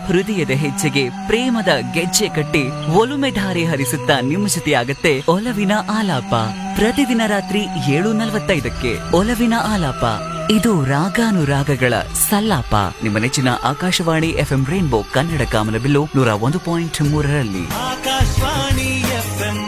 ಹೃದಯದ ಹೆಜ್ಜೆಗೆ ಪ್ರೇಮದ ಗೆಜ್ಜೆ ಕಟ್ಟಿ ಒಲುಮೆ ಧಾರೆ ಹರಿಸುತ್ತಾ ನಿಮ್ಮ ಜೊತೆಯಾಗತ್ತೆ ಒಲವಿನ ಆಲಾಪ ಪ್ರತಿದಿನ ರಾತ್ರಿ ಏಳು ನಲವತ್ತೈದಕ್ಕೆ ಒಲವಿನ ಆಲಾಪ ಇದು ರಾಗಾನುರಾಗಗಳ ಸಲ್ಲಾಪ ನಿಮ್ಮ ನೆಚ್ಚಿನ ಆಕಾಶವಾಣಿ ಎಫ್ಎಂ ರೈನ್ಬೋ ಕನ್ನಡ ಕಾಮನಬಿಲ್ಲು ನೂರ ಒಂದು ಪಾಯಿಂಟ್ ಮೂರರಲ್ಲಿ ಆಕಾಶವಾಣಿ ಎಫ್ಎಂ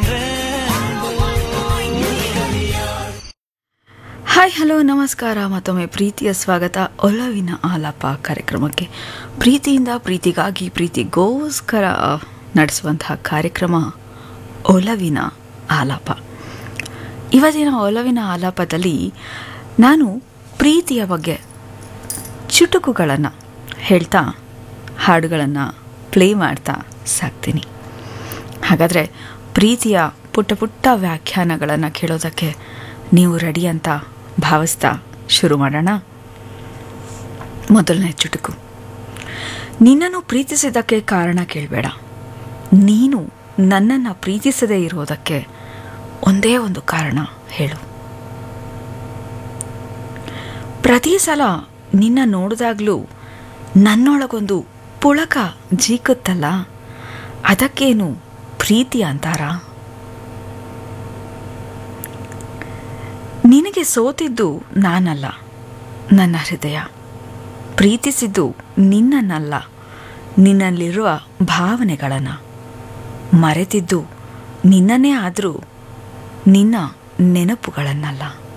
ಹಾಯ್ ಹಲೋ ನಮಸ್ಕಾರ ಮತ್ತೊಮ್ಮೆ ಪ್ರೀತಿಯ ಸ್ವಾಗತ ಒಲವಿನ ಆಲಾಪ ಕಾರ್ಯಕ್ರಮಕ್ಕೆ ಪ್ರೀತಿಯಿಂದ ಪ್ರೀತಿಗಾಗಿ ಪ್ರೀತಿಗೋಸ್ಕರ ನಡೆಸುವಂತಹ ಕಾರ್ಯಕ್ರಮ ಒಲವಿನ ಆಲಾಪ ಇವತ್ತಿನ ಒಲವಿನ ಆಲಾಪದಲ್ಲಿ ನಾನು ಪ್ರೀತಿಯ ಬಗ್ಗೆ ಚುಟುಕುಗಳನ್ನು ಹೇಳ್ತಾ ಹಾಡುಗಳನ್ನು ಪ್ಲೇ ಮಾಡ್ತಾ ಸಾಕ್ತೀನಿ ಹಾಗಾದರೆ ಪ್ರೀತಿಯ ಪುಟ್ಟ ಪುಟ್ಟ ವ್ಯಾಖ್ಯಾನಗಳನ್ನು ಕೇಳೋದಕ್ಕೆ ನೀವು ರೆಡಿ ಅಂತ ಭಾವಿಸ್ತಾ ಶುರು ಮಾಡೋಣ ಮೊದಲನೇ ಚುಟುಕು ನಿನ್ನನ್ನು ಪ್ರೀತಿಸಿದ್ದಕ್ಕೆ ಕಾರಣ ಕೇಳಬೇಡ ನೀನು ನನ್ನನ್ನು ಪ್ರೀತಿಸದೇ ಇರೋದಕ್ಕೆ ಒಂದೇ ಒಂದು ಕಾರಣ ಹೇಳು ಪ್ರತಿ ಸಲ ನಿನ್ನ ನೋಡಿದಾಗಲೂ ನನ್ನೊಳಗೊಂದು ಪುಳಕ ಜೀಕುತ್ತಲ್ಲ ಅದಕ್ಕೇನು ಪ್ರೀತಿ ಅಂತಾರ ನಿನಗೆ ಸೋತಿದ್ದು ನಾನಲ್ಲ ನನ್ನ ಹೃದಯ ಪ್ರೀತಿಸಿದ್ದು ನಿನ್ನನ್ನಲ್ಲ ನಿನ್ನಲ್ಲಿರುವ ಭಾವನೆಗಳನ್ನು ಮರೆತಿದ್ದು ನಿನ್ನನ್ನೇ ಆದರೂ ನಿನ್ನ ನೆನಪುಗಳನ್ನಲ್ಲ